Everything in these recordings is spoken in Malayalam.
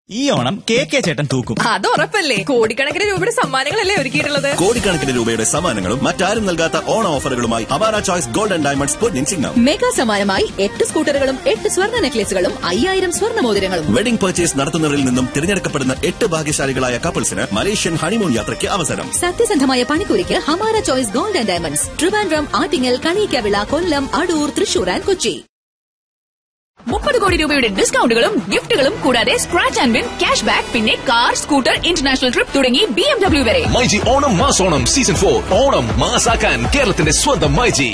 ഈ ഓണം കെ കെ ചേട്ടൻ തൂക്കും അത് ഉറപ്പല്ലേ കോടിക്കണക്കിന് രൂപയുടെ സമ്മാനങ്ങളല്ലേ ഒരുക്കിയിട്ടുള്ളത് കോടിക്കണക്കിന് രൂപയുടെ സമ്മാനങ്ങളും മറ്റാരും നൽകാത്ത ഓണ ഓഫറുകളുമായി അവാര ചോയ്സ് ഗോൾഡ് ആൻഡ് ഡയമണ്ട്സ് പൊന്നിൻ ചിങ്ങം മെഗാ സമ്മാനമായി എട്ട് സ്കൂട്ടറുകളും എട്ട് സ്വർണ്ണ നെക്ലേസുകളും അയ്യായിരം സ്വർണ്ണ മോതിരങ്ങളും വെഡിംഗ് പർച്ചേസ് നടത്തുന്നവരിൽ നിന്നും തിരഞ്ഞെടുക്കപ്പെടുന്ന എട്ട് ഭാഗ്യശാലികളായ കപ്പിൾസിന് മലേഷ്യൻ ഹണിമൂൺ യാത്രയ്ക്ക് അവസരം സത്യസന്ധമായ പണിക്കൂലിക്ക് Hamara choice gold and diamonds Trivandrum Attingal Kaniyikkavila Kollam Adoor Thrissur and Kochi മുപ്പത് കോടി രൂപയുടെ ഡിസ്കൗണ്ടുകളും ഗിഫ്റ്റുകളും കൂടാതെ scratch and win cash back പിന്നെ കാർ സ്കൂട്ടർ ഇന്റർനാഷണൽ ട്രിപ്പ് തുടങ്ങി ബി എം ഡബ്ല്യു വരെ മൈജി ഓണം മാസോണം സീസൺ ഫോർ ഓണം മാസാക്കാൻ കേരളത്തിന്റെ സ്വന്തം മൈജി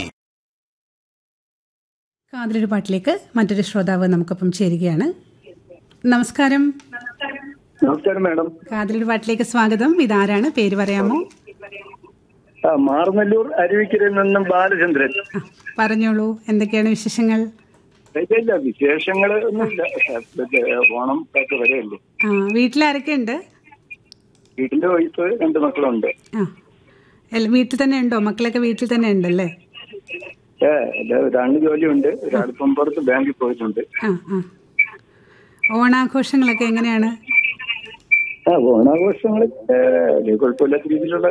കാതിലൊരു പാട്ടിലേക്ക് മറ്റൊരു ശ്രോതാവ് നമുക്കൊപ്പം ചേരുകയാണ് നമസ്കാരം നമസ്കാരം മാഡം കാതിലൊരു പാട്ടിലേക്ക് സ്വാഗതം ഇതാരാണ് പേര് പറയാമോ ആ മാർനല്ലൂർ അരുവിക്കരയിൽ നിന്നും ബാലചന്ദ്രൻ ആ, പറഞ്ഞോളൂ എന്തൊക്കെയാണ് വിശേഷങ്ങൾ ഇല്ല, ഇല്ല വിശേഷങ്ങൾ ഒന്നുമില്ല ഇത് ഓണം ഒക്കെ വരെയുള്ളൂ ആ വീട്ടിലാരൊക്കെ ഉണ്ട് വീട്ടിന്റെ വൈഫ് രണ്ട് മക്കളുണ്ട് ആ എല്ല- വീട്ടിൽ തന്നെ ഉണ്ടോ മക്കളൊക്കെ വീട്ടിൽ തന്നെ ഉണ്ടല്ലേ ഏ ഒരാളിന് ജോലിയുണ്ട് ഒരാൾ പുറത്ത് ബാങ്കിൽ പോയിട്ടുണ്ട് ആ ആ ഓണാഘോഷങ്ങളൊക്കെ എങ്ങനെയാണ് ആ ഓണാഘോഷങ്ങൾ കുഴപ്പമില്ലാത്ത രീതിയിലുള്ള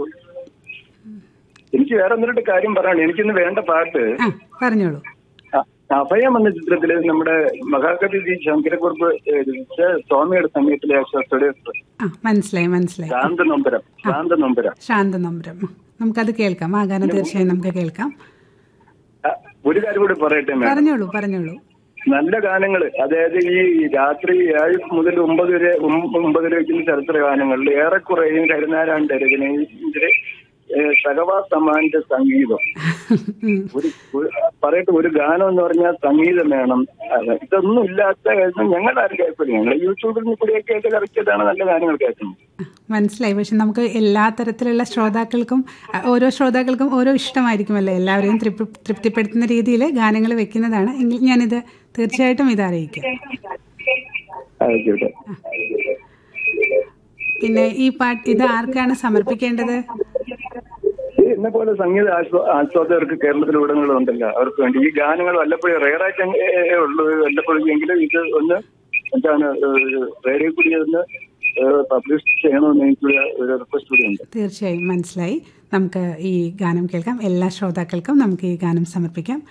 എനിക്ക് വേറെ ഒന്നിട്ട് കാര്യം പറയണം എനിക്കിന്ന് വേണ്ട പാട്ട് ആ പറഞ്ഞോളൂ ആ, അഭയം എന്ന ചിത്രത്തില് നമ്മുടെ മഹാകവി ജി ശങ്കരക്കുറുപ്പ് രചിച്ച സ്വാമിയുടെ സംഗീതത്തിലെ ആശ്വാസത്തോടെ ആ മനസ്സിലായി മനസ്സിലായി ശാന്ത നൊമ്പരം ശാന്ത നൊമ്പരം ശാന്ത നമ്പരം ആ, നമുക്കത് കേൾക്കാം ആ ഗാനം തീർച്ചയായും നമുക്ക് കേൾക്കാം ആ, ഒരു കാര്യം കൂടി പറയട്ടെ മാഡം പറഞ്ഞോളൂ പറഞ്ഞോളൂ നല്ല ഗാനങ്ങൾ അതായത് ഈ രാത്രി ഏഴ് മുതൽ ഒമ്പത് വരെ ഒം- ഒമ്പത് വരെ വയ്ക്കുന്ന ചരിത്ര ഗാനങ്ങളിൽ ഏറെക്കുറെയും കരുനാരാണ്ട് രചനയിലെ സഹവാ സമാന്റെ സംഗീതം ഉം. ഒരു ഒരു- പറയട്ടെ ഒരു ഗാനം എന്ന് പറഞ്ഞാൽ സംഗീതം വേണം അത് ഇതൊന്നും ഇല്ലാത്ത കാരണം ഞങ്ങൾ ആരും കേൾക്കില്ല ഞങ്ങൾ യൂട്യൂബിൽ നിന്ന് കൂടിയൊക്കെ ആയിട്ട് കറക്റ്റാണ് നല്ല ഗാനങ്ങൾ കേൾക്കുന്നത് മനസ്സിലായി പക്ഷെ നമുക്ക് എല്ലാ തരത്തിലുള്ള ശ്രോതാക്കൾക്കും അ, ഓരോ ശ്രോതാക്കൾക്കും ഓരോ ഇഷ്ടമായിരിക്കുമല്ലോ എല്ലാവരെയും തൃപ്തി തൃപ്തിപ്പെടുത്തുന്ന രീതിയിൽ ഗാനങ്ങൾ വെക്കുന്നതാണ് എങ്കിൽ ഞാനിത് തീർച്ചയായിട്ടും ഇത് അറിയിക്കാം ആയിക്കോട്ടെ പിന്നെ ഈ പാട്ട് ഇത് ആർക്കാണ് സമർപ്പിക്കേണ്ടത് ഈ എന്നെ പോലെ സംഗീത ആസ്വ- ആസ്വാദകർക്ക് കേരളത്തിലുടനീളം ഉണ്ടല്ലോ അവർക്ക് വേണ്ടി ഈ ഗാനങ്ങൾ വല്ലപ്പോഴും റെയറായിട്ട് ഉള്ളൂ വല്ലപ്പോഴും എങ്കിലും ഇത് ഒന്ന് എന്താണ് റേഡിയോ കൂടി ഒന്ന് പബ്ലിഷ് ചെയ്യണമെന്ന് എനിക്കൊരു ഒരു റിക്വസ്റ്റ് കൂടി ഉണ്ട് തീർച്ചയായും മനസ്സിലായി നമുക്ക് ഈ ഗാനം കേൾക്കാം എല്ലാ ശ്രോതാക്കൾക്കും നമുക്ക് ഈ ഗാനം സമർപ്പിക്കാം